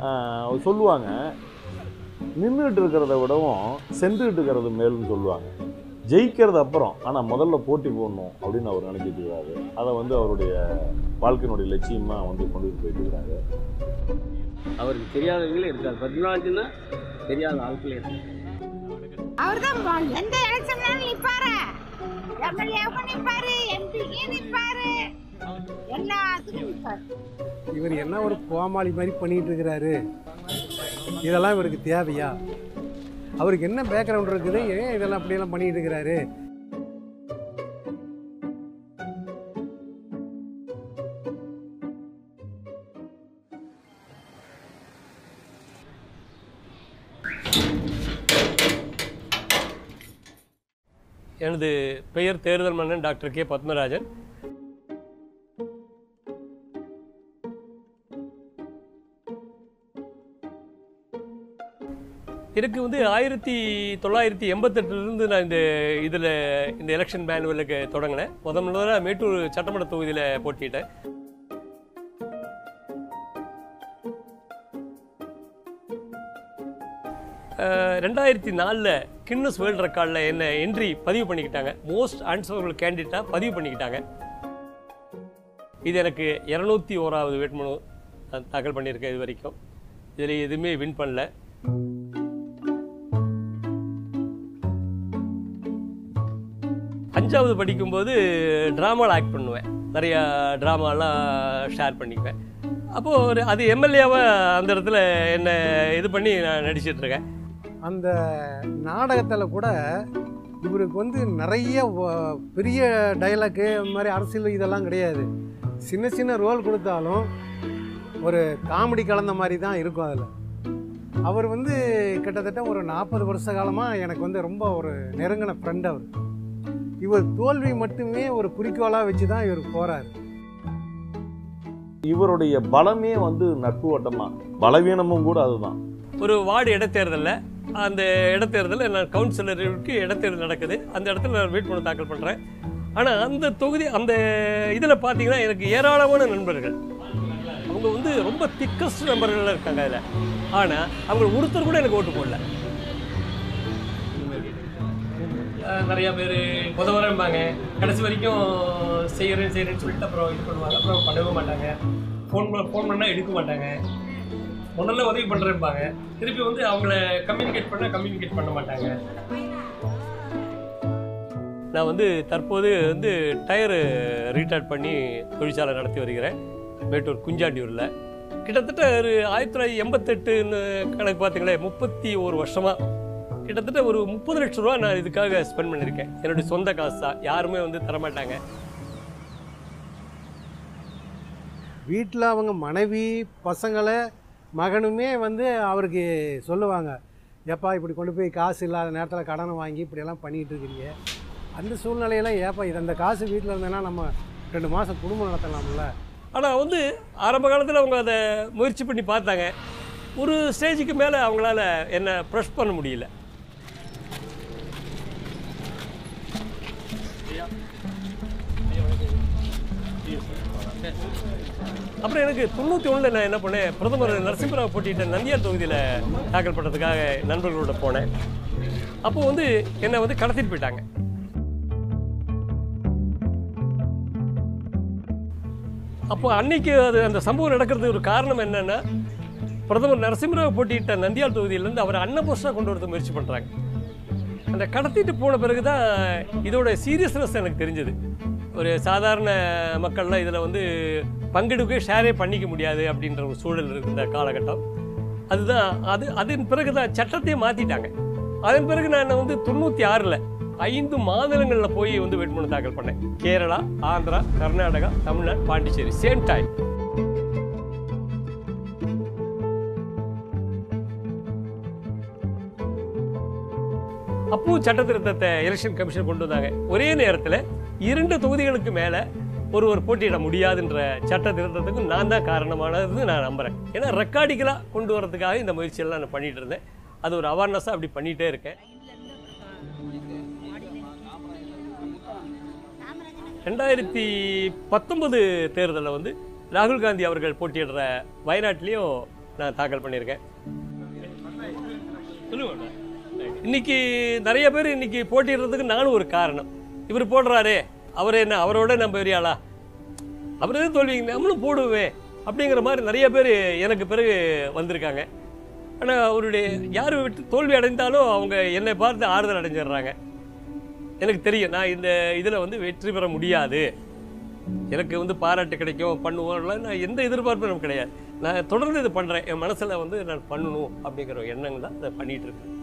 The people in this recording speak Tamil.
ஆஹ், சொல்லுவாங்க நின்றுட்டு இருக்கிறத விடவும் சென்றுட்டு இருக்கிறது மேல்னு சொல்லுவாங்க ஜெயிக்கிறது அப்புறம் ஆனால் முதல்ல போட்டி போடணும் அப்படின்னு அவர் நினைச்சிட்டு இருக்காரு அதை வந்து அவருடைய வாழ்க்கையினுடைய லட்சியமாக வந்து கொண்டு போயிட்டு இருக்காரு அவருக்கு தெரியாதவங்களே இருக்காது பத்மராஜன்னா தெரியாத ஆட்களே இருக்காது அவர்தான் எந்த எலெக்ஷன்ல நிப்பாரு எம்எல்ஏவுக்கும் நிப்பாரு எம்பிக்கு நிப்பாரு எல்லாத்துக்கும் நிப்பாரு இவர் என்ன ஒரு கோமாளி மாதிரி பண்ணிட்டு இருக்கிறாரு இதெல்லாம் இவருக்கு தேவையா அவருக்கு என்ன பேக்ரவுண்ட் இருக்குது ஏன் இதெல்லாம் அப்படியெல்லாம் பண்ணிட்டு இருக்கிறாரு எனது பெயர் தேர்தல் மன்னன் டாக்டர் கே பத்மராஜன் எனக்கு வந்து ஆயிரத்தி தொள்ளாயிரத்தி எண்பத்தெட்டுலேருந்து நான் இந்த இதில் இந்த எலெக்ஷன் மேனுவலுக்கு தொடங்கினேன் முத முதல்ல மேட்டூர் சட்டமன்ற தொகுதியில் போட்டிட்டேன் ரெண்டாயிரத்தி நாலில் கின்னஸ் வேர்ல்டு ரெக்கார்டில் என்ன என்ட்ரி பதிவு பண்ணிக்கிட்டாங்க மோஸ்ட் ஆன்சரபிள் கேண்டிடேட்டாக பதிவு பண்ணிக்கிட்டாங்க இது எனக்கு இரநூத்தி ஓராவது வேட்புமனு நான் தாக்கல் பண்ணியிருக்கேன் இது வரைக்கும் இதில் எதுவுமே வின் பண்ணல அஞ்சாவது படிக்கும்போது ட்ராமாவில் ஆக்ட் பண்ணுவேன் நிறையா ட்ராமாலாம் ஷேர் பண்ணிக்குவேன் அப்போது ஒரு அது எம்எல்ஏவை அந்த இடத்துல என்ன இது பண்ணி நான் நடிச்சிட்டு இருக்கேன் அந்த நாடகத்தில் கூட இவருக்கு வந்து நிறைய வ- பெரிய டைலாக்கு இந்த மாதிரி அரசியல் இதெல்லாம் கிடையாது சின்ன சின்ன ரோல் கொடுத்தாலும் ஒரு காமெடி கலந்த மாதிரி தான் இருக்கும் அதில் அவர் வந்து கிட்டத்தட்ட ஒரு நாற்பது வருஷ காலமாக எனக்கு வந்து ரொம்ப ஒரு நெருங்கின ஃப்ரெண்ட் அவர் இவர் தோல்வி மட்டுமே ஒரு குறிக்கோளாக வச்சு தான் இவர் போகிறார் இவருடைய பலமே வந்து நட்பு வட்டமா பலவீனமும் கூட அதுதான் ஒரு வார்டு இடைத்தேர்தலில் அந்த இடைத்தேர்தலில் நான் கவுன்சிலருக்கு இடைத்தேர்தல் நடக்குது அந்த இடத்துல நான் வேட்புமனு தாக்கல் பண்ணுறேன் ஆனால் அந்த தொகுதி அந்த இதில் பார்த்தீங்கன்னா எனக்கு ஏராளமான நண்பர்கள் அவங்க வந்து ரொம்ப திக்கஸ்ட் நண்பர்கள் இருக்காங்க அதில் ஆனால் அவங்க ஒருத்தர் கூட எனக்கு ஓட்டு போடல அஹ் நிறைய பேர் உதவுறேன்பாங்க கடைசி வரைக்கும் செய்கிறேன் செய்கிறேன்னு சொல்லிட்டு அப்புறம் இது பண்ணுவாங்க அப்புறம் பண்ணவே மாட்டாங்க ஃபோன் ஃபோன் பண்ணால் எடுக்க மாட்டாங்க முதல்ல உதவி பண்ணுறேன்பாங்க திருப்பி வந்து அவங்கள கம்யூனிகேட் பண்ண கம்யூனிகேட் பண்ண மாட்டாங்க நான் வந்து தற்போது வந்து டயரு ரீடார்ட் பண்ணி தொழிற்சாலை நடத்தி வருகிறேன் மேட்டூர் குஞ்சாண்டியூரில் கிட்டத்தட்ட ஒரு ஆயிரத்தி தொள்ளாயிரத்தி எண்பத்தெட்டுன்னு கணக்கு பார்த்தீங்களே முப்பத்தி ஒரு வருஷமாக கிட்டத்தட்ட ஒரு முப்பது லட்ச ரூபா நான் இதுக்காக ஸ்பெண்ட் பண்ணியிருக்கேன் என்னுடைய சொந்த காசு தான் யாருமே வந்து தரமாட்டாங்க வீட்டில் அவங்க மனைவி பசங்களை மகனுமே வந்து அவருக்கு சொல்லுவாங்க ஏப்பா இப்படி கொண்டு போய் காசு இல்லாத நேரத்தில் கடனை வாங்கி இப்படியெல்லாம் பண்ணிகிட்டு இருக்கிறீங்க அந்த சூழ்நிலையெல்லாம் ஏப்பா இது அந்த காசு வீட்டில் இருந்தேன்னா நம்ம ரெண்டு மாதம் குடும்பம் நடத்தலாம்ல ஆனால் வந்து ஆரம்ப காலத்தில் அவங்க அதை முயற்சி பண்ணி பார்த்தாங்க ஒரு ஸ்டேஜுக்கு மேலே அவங்களால என்னை ப்ரெஷ் பண்ண முடியல அப்புறம் எனக்கு தொண்ணூற்றி ஒன்றில் நான் என்ன பண்ணேன் பிரதமர் நரசிம்மராவ் போட்டியிட்ட நந்தியார் தொகுதியில் தாக்கல் பண்ணுறதுக்காக நண்பர்களோட போனேன் அப்போ வந்து என்னை வந்து கடத்திட்டு போயிட்டாங்க அப்போ அன்னைக்கு அது அந்த சம்பவம் நடக்கிறது ஒரு காரணம் என்னன்னா பிரதமர் நரசிம்மராவ் போட்டியிட்ட நந்தியால் தொகுதியிலேருந்து அவர் அன்னபோஸ்டாக கொண்டு வரது முயற்சி பண்ணுறாங்க அந்த கடத்திட்டு போன பிறகு தான் இதோட சீரியஸ்னஸ் எனக்கு தெரிஞ்சது ஒரு சாதாரண மக்கள்லாம் இதில் வந்து பங்கெடுக்கவே ஷேரே பண்ணிக்க முடியாது அப்படின்ற ஒரு சூழல் இருந்த காலகட்டம் அதுதான் அது அதன் பிறகு தான் சட்டத்தையே மாற்றிட்டாங்க அதன் பிறகு நான் வந்து தொண்ணூற்றி ஆறில் ஐந்து மாநிலங்களில் போய் வந்து வேட்புமனு தாக்கல் பண்ணேன் கேரளா ஆந்திரா கர்நாடகா தமிழ்நாடு பாண்டிச்சேரி சேம் டைம் அப்பவும் சட்ட திருத்தத்தை எலெக்ஷன் கமிஷன் கொண்டு வந்தாங்க ஒரே நேரத்தில் இரண்டு தொகுதிகளுக்கு மேலே ஒருவர் போட்டியிட முடியாதுன்ற சட்ட திருத்தத்துக்கு நான் தான் காரணமானது நான் நம்புறேன் ஏன்னா ரெக்கார்டிக்கலாக கொண்டு வரதுக்காக இந்த முயற்சியெல்லாம் நான் பண்ணிட்டு இருந்தேன் அது ஒரு அவேர்னஸாக அப்படி பண்ணிகிட்டே இருக்கேன் ரெண்டாயிரத்தி பத்தொன்பது தேர்தலில் வந்து ராகுல் காந்தி அவர்கள் போட்டியிடுற வயநாட்டிலையும் நான் தாக்கல் பண்ணியிருக்கேன் சொல்லுங்க இன்னைக்கு நிறைய பேர் இன்னைக்கு போட்டிடுறதுக்கு நானும் ஒரு காரணம் இவர் போடுறாரே அவர் என்ன அவரோட நம்ம பெரியாளா அவர் எதுவும் தோல்விங்க நம்மளும் போடுவே அப்படிங்கிற மாதிரி நிறைய பேர் எனக்கு பிறகு வந்திருக்காங்க ஆனால் அவருடைய யார் விட்டு தோல்வி அடைந்தாலும் அவங்க என்னை பார்த்து ஆறுதல் அடைஞ்சிடுறாங்க எனக்கு தெரியும் நான் இந்த இதில் வந்து வெற்றி பெற முடியாது எனக்கு வந்து பாராட்டு கிடைக்கும் பண்ணுவோம்லாம் நான் எந்த எதிர்பார்ப்பும் எனக்கு கிடையாது நான் தொடர்ந்து இது பண்ணுறேன் என் மனசில் வந்து நான் பண்ணணும் அப்படிங்கிற எண்ணங்கள் தான் அதை பண்ணிகிட்டு இருக்கேன்